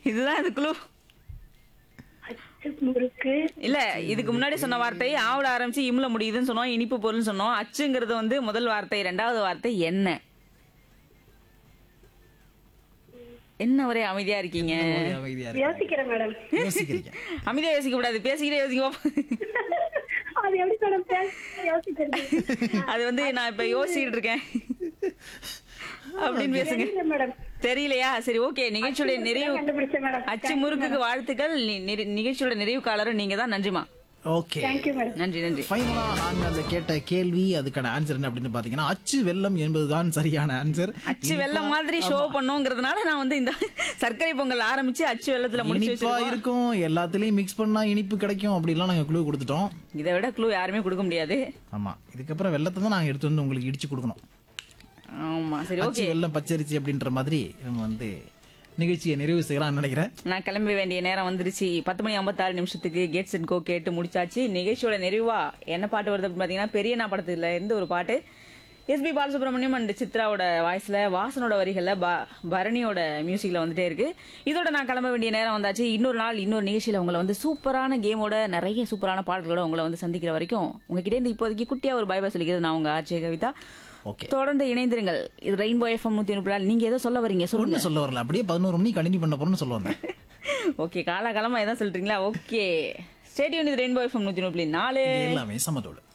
இதுதான் இது குழு அச்சு முறுக்கு இல்ல இதுக்கு முன்னாடி சொன்ன வார்த்தை ஆவுல ஆரம்பிச்சு இம்ல முடியுதுன்னு சொன்னோம் இனிப்பு பொருள்னு சொன்னோம் அச்சுங்கிறது வந்து முதல் வார்த்தை ரெண்டாவது வார்த்தை என்ன என்ன ஒரே அமைதியா இருக்கீங்க ஒரு அமைதியா இருக்கு. யோசிக்கிறேன் மேடம் யோசிக்கிறீங்க அமைதியா யோசிக்க கூடாது பேசிக்கிட்டே யோசிக்க அது எப்படி மேடம் பேச யோசிக்கிறது அது வந்து நான் இப்ப யோசிச்சுட்டு இருக்கேன் அப்படின்னு பேசுங்க தெரியல மேடம் தெரியலையா சரி ஓகே நிகழ்ச்சியோட நிறைவு கண்டுபிடிச்சேன் மேடம் அச்சு முறுக்குக்கு வாழ்த்துக்கள் நி- நிறை- நிகழ்ச்சியோட நிறைவுக்காளரும் நீங்க தான் நன்றிமா ஓகே தேங்க்யூ மேடம் நன்றி நன்றி ஃபைனலா நாங்க அந்த கேட்ட கேள்வி அதுக்கான ஆன்சர் என்ன அப்படின்னு பாத்தீங்கன்னா அச்சு வெள்ளம் என்பதுதான் சரியான ஆன்சர் அச்சு வெள்ளம் மாதிரி ஷோ பண்ணுங்கிறதுனால நான் வந்து இந்த சர்க்கரை பொங்கல் ஆரம்பிச்சு அச்சு வெள்ளத்துல முடிச்சு இனிப்பா வச்சிருக்கோம் இருக்கும் எல்லாத்துலயும் மிக்ஸ் பண்ணா இனிப்பு கிடைக்கும் அப்படிலாம் நாங்க குழு கொடுத்துட்டோம் இதை விட க்ளூ யாருமே கொடுக்க முடியாது ஆமா இதுக்கப்புறம் வெள்ளத்தை தான் நாங்க எடுத்து வந்து உங்களுக்கு இடிச்சு கொடுக்கணும் ஆமா சரி அச்சு ஓகே வெள்ளம் பச்சரிசி அப்படின்ற மாதிரி நம்ம வந்து நிகழ்ச்சியை நிறைவு செய்யலாம்னு நினைக்கிறேன் நான் கிளம்ப வேண்டிய நேரம் வந்துருச்சு பத்து மணி ஐம்பத்தாறு நிமிஷத்துக்கு கேட்ஸ் அண்ட் கோ கேட்டு முடிச்சாச்சு நிகழ்ச்சியோட நிறைவா என்ன பாட்டு வருது அப்படின்னு பார்த்தீங்கன்னா பெரியண்ணா படத்துல இருந்து ஒரு பாட்டு எஸ்பி பாலசுப்ரமணியம் அண்ட் சித்ராவோட வாய்ஸ்ல வாசனோட வரிகள்ல ப- பரணியோட மியூசிக்ல வந்துட்டே இருக்கு இதோட நான் கிளம்ப வேண்டிய நேரம் வந்தாச்சு இன்னொரு நாள் இன்னொரு நிகழ்ச்சியில உங்களை வந்து சூப்பரான கேமோட நிறைய சூப்பரான பாடல்களோட உங்களை வந்து சந்திக்கிற வரைக்கும் உங்ககிட்ட இருந்து இப்போதைக்கு குட்டியா ஒரு பை பை சொல்லிக்கிறது நான் உங்க ஆர்ஜே கவிதா ஓகே தொடர்ந்து இணைந்திருங்கள் இது ரெயின்போ எஃப்எம் நூத்தி முப்பது நீங்க ஏதோ சொல்ல வரீங்க சொல்லுங்க ஒன்றும் சொல்ல வரல அப்படியே பதினோரு மணி கண்டினியூ பண்ண போறோம்னு சொல்ல வந்தேன் ஓகே காலகாலமா எதாவது சொல்றீங்களா ஓகே ஸ்டேடியம் இது ரெயின்போ எஃப்எம் நூத்தி முப்பது நாலு எல்லாமே சமத்தோடு